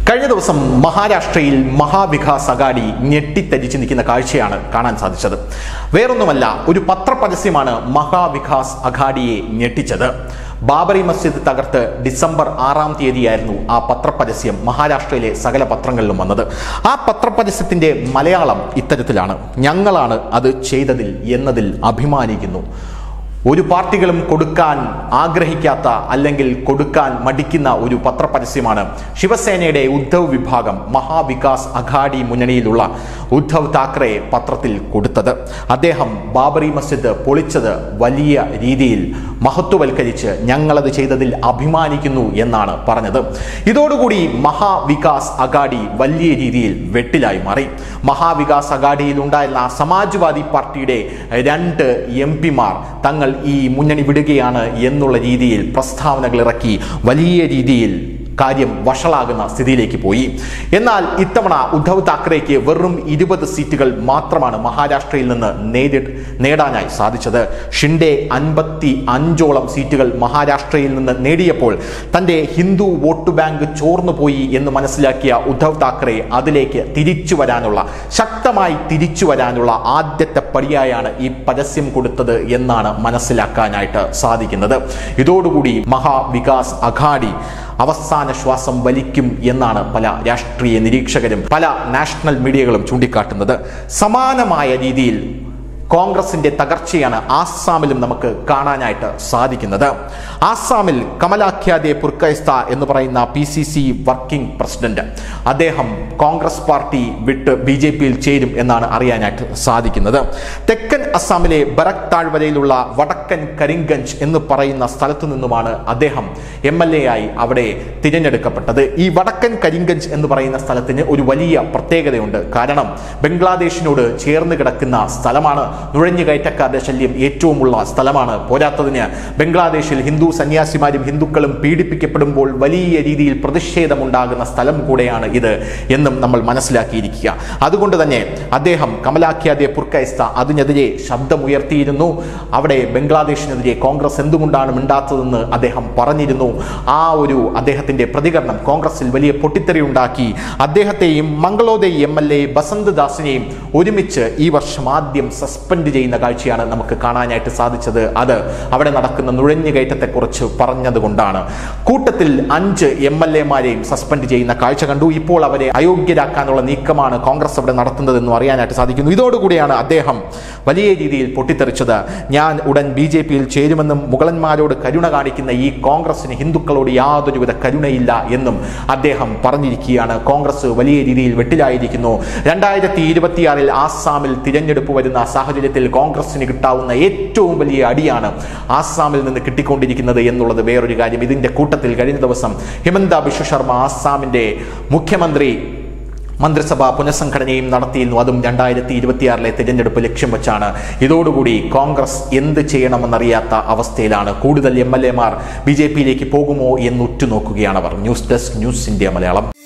കഴിഞ്ഞ ദിവസം മഹാരാഷ്ട്രയിൽ മഹാവികാസ് അഗാഡി ഞെട്ടിത്തരിച്ചു നിൽക്കുന്ന കാഴ്ചയാണ് കാണാൻ സാധിച്ചത് വേറൊന്നുമല്ല ഒരു പത്രപരസ്യമാണ് മഹാവികാസ് അഗാഡിയെ ഞെട്ടിച്ചത് ബാബറി മസ്ജിദ് തകർത്ത് ഡിസംബർ ആറാം തീയതിയായിരുന്നു ആ പത്രപരസ്യം മഹാരാഷ്ട്രയിലെ സകല പത്രങ്ങളിലും വന്നത് ആ പത്രപരസ്യത്തിന്റെ മലയാളം ഇത്തരത്തിലാണ് ഞങ്ങളാണ് അത് ചെയ്തതിൽ എന്നതിൽ അഭിമാനിക്കുന്നു ഒരു പാർട്ടികളും കൊടുക്കാൻ ആഗ്രഹിക്കാത്ത അല്ലെങ്കിൽ കൊടുക്കാൻ മടിക്കുന്ന ഒരു പത്രപരസ്യമാണ് ശിവസേനയുടെ ഉദ്ധവ് വിഭാഗം മഹാവികാസ് അഘാഡി മുന്നണിയിലുള്ള ഉദ്ധവ് താക്കറെ പത്രത്തിൽ കൊടുത്തത് അദ്ദേഹം ബാബറി മസ്ജിദ് പൊളിച്ചത് വലിയ രീതിയിൽ മഹത്വവൽക്കരിച്ച് ഞങ്ങളത് ചെയ്തതിൽ അഭിമാനിക്കുന്നു എന്നാണ് പറഞ്ഞത് ഇതോടുകൂടി മഹാവികാസ് അഘാഡി വലിയ രീതിയിൽ വെട്ടിലായി മാറി മഹാവികാസ് അഘാഡിയിൽ ഉണ്ടായിരുന്ന സമാജ്വാദി പാർട്ടിയുടെ രണ്ട് എം പിമാർ തങ്ങൾ ഈ മുന്നണി വിടുകയാണ് എന്നുള്ള രീതിയിൽ പ്രസ്താവനകൾ ഇറക്കി വലിയ രീതിയിൽ കാര്യം വഷളാകുന്ന സ്ഥിതിയിലേക്ക് പോയി എന്നാൽ ഇത്തവണ ഉദ്ധവ് താക്കറേക്ക് വെറും ഇരുപത് സീറ്റുകൾ മാത്രമാണ് മഹാരാഷ്ട്രയിൽ നിന്ന് നേടി നേടാനായി സാധിച്ചത് ഷിൻഡെ അൻപത്തി അഞ്ചോളം സീറ്റുകൾ മഹാരാഷ്ട്രയിൽ നിന്ന് നേടിയപ്പോൾ തന്റെ ഹിന്ദു വോട്ട് ബാങ്ക് ചോർന്നു പോയി എന്ന് മനസ്സിലാക്കിയ ഉദ്ധവ് താക്കറെ അതിലേക്ക് തിരിച്ചു വരാനുള്ള ശക്തമായി തിരിച്ചു വരാനുള്ള ആദ്യത്തെ പടിയായാണ് ഈ പരസ്യം കൊടുത്തത് എന്നാണ് മനസ്സിലാക്കാനായിട്ട് സാധിക്കുന്നത് ഇതോടുകൂടി മഹാവികാസ് അഘാഡി അവസാന ശ്വാസം വലിക്കും എന്നാണ് പല രാഷ്ട്രീയ നിരീക്ഷകരും പല നാഷണൽ മീഡിയകളും ചൂണ്ടിക്കാട്ടുന്നത് സമാനമായ രീതിയിൽ കോൺഗ്രസിന്റെ തകർച്ചയാണ് ആസാമിലും നമുക്ക് കാണാനായിട്ട് സാധിക്കുന്നത് ആസാമിൽ കമലാഖ്യാദെ പുർക്കൈസ്ത എന്ന് പറയുന്ന P C C working president അദ്ദേഹം കോൺഗ്രസ് പാർട്ടി വിട്ട് ബി ജെ പിയിൽ ചേരും എന്നാണ് അറിയാനായിട്ട് സാധിക്കുന്നത് തെക്കൻ അസാമിലെ ബറക് താഴ്വരയിലുള്ള വടക്കൻ കരിംഗഞ്ച് എന്ന് പറയുന്ന സ്ഥലത്തു നിന്നുമാണ് അദ്ദേഹം എം എൽ എ ആയി അവിടെ തിരഞ്ഞെടുക്കപ്പെട്ടത് ഈ വടക്കൻ കരിംഗഞ്ച് എന്ന് പറയുന്ന സ്ഥലത്തിന് ഒരു വലിയ പ്രത്യേകതയുണ്ട് കാരണം ബംഗ്ലാദേശിനോട് ചേർന്ന് കിടക്കുന്ന സ്ഥലമാണ് നുഴഞ്ഞു കയറ്റക്കാരുടെ ശല്യം ഏറ്റവുമുള്ള സ്ഥലമാണ് പോരാത്തതിന് ബംഗ്ലാദേശിൽ ഹിന്ദു സന്യാസിമാരും ഹിന്ദുക്കളും പീഡിപ്പിക്കപ്പെടുമ്പോൾ വലിയ രീതിയിൽ പ്രതിഷേധമുണ്ടാകുന്ന സ്ഥലം കൂടെയാണ് ഇത് എന്നും നമ്മൾ മനസ്സിലാക്കിയിരിക്കുക അതുകൊണ്ട് തന്നെ അദ്ദേഹം കമലാഖ്യാദെ പുർക്കൈസ്ത അതിനെതിരെ ശബ്ദമുയർത്തിയിരുന്നു അവിടെ ബംഗ്ലാദേശിനെതിരെ കോൺഗ്രസ് എന്തുകൊണ്ടാണ് മിണ്ടാത്തതെന്ന് അദ്ദേഹം പറഞ്ഞിരുന്നു ആ ഒരു അദ്ദേഹത്തിന്റെ പ്രതികരണം കോൺഗ്രസിൽ വലിയ പൊട്ടിത്തെറി ഉണ്ടാക്കി അദ്ദേഹത്തെയും മംഗളോദയ എം എൽ എ ബസന്ത് ദാസിനെയും ഒരുമിച്ച് ഈ വർഷം ആദ്യം സസ്പെൻഡ് ചെയ്യുന്ന കാഴ്ചയാണ് നമുക്ക് കാണാനായിട്ട് സാധിച്ചത് അത് അവിടെ നടക്കുന്ന നുഴഞ്ഞുകയറ്റത്തെക്കുറിച്ച് പറഞ്ഞതുകൊണ്ടാണ് കൂട്ടത്തിൽ അഞ്ച് എം എൽ എമാരെയും സസ്പെൻഡ് ചെയ്യുന്ന കാഴ്ച കണ്ടു ഇപ്പോൾ അവരെ അയോഗ്യരാക്കാനുള്ള നീക്കമാണ് കോൺഗ്രസ് അവിടെ നടത്തുന്നതെന്നും അറിയാനായിട്ട് സാധിക്കുന്നു ഇതോടുകൂടിയാണ് അദ്ദേഹം വലിയ രീതിയിൽ പൊട്ടിത്തെറിച്ചത് ഞാൻ ഉടൻ ബി ജെ പിയിൽ ചേരുമെന്നും മുഗളന്മാരോട് കരുണ കാണിക്കുന്ന ഈ കോൺഗ്രസിന് ഹിന്ദുക്കളോട് യാതൊരുവിധ കരുണയില്ല എന്നും അദ്ദേഹം പറഞ്ഞിരിക്കുകയാണ് കോൺഗ്രസ് വലിയ രീതിയിൽ വെട്ടിലായിരിക്കുന്നു രണ്ടായിരത്തി ഇരുപത്തിയാറിൽ ആസാമിൽ തിരഞ്ഞെടുപ്പ് വരുന്ന സാഹചര്യത്തിൽ കോൺഗ്രസിന് കിട്ടാവുന്ന ഏറ്റവും വലിയ അടിയാണ് ആസാമിൽ നിന്ന് കിട്ടിക്കൊണ്ടിരിക്കുന്നത് എന്നുള്ളത് വേറൊരു കാര്യം ഇതിന്റെ കൂട്ടത്തിൽ കഴിഞ്ഞ ദിവസം ഹിമന്ത ബിശ്വ ശർമ്മ ആസാമിന്റെ മുഖ്യമന്ത്രി മന്ത്രിസഭ പുനഃസംഘടനയും നടത്തിയിരുന്നു അതും രണ്ടായിരത്തി ഇരുപത്തിയാറിലെ തിരഞ്ഞെടുപ്പ് ലക്ഷ്യം വെച്ചാണ് ഇതോടുകൂടി കോൺഗ്രസ് എന്ത് ചെയ്യണമെന്നറിയാത്ത അവസ്ഥയിലാണ് കൂടുതൽ എം എൽ എമാർ ബി ജെ പിയിലേക്ക് പോകുമോ എന്ന് ഉറ്റുനോക്കുകയാണ് അവർ news desk news India Malayalam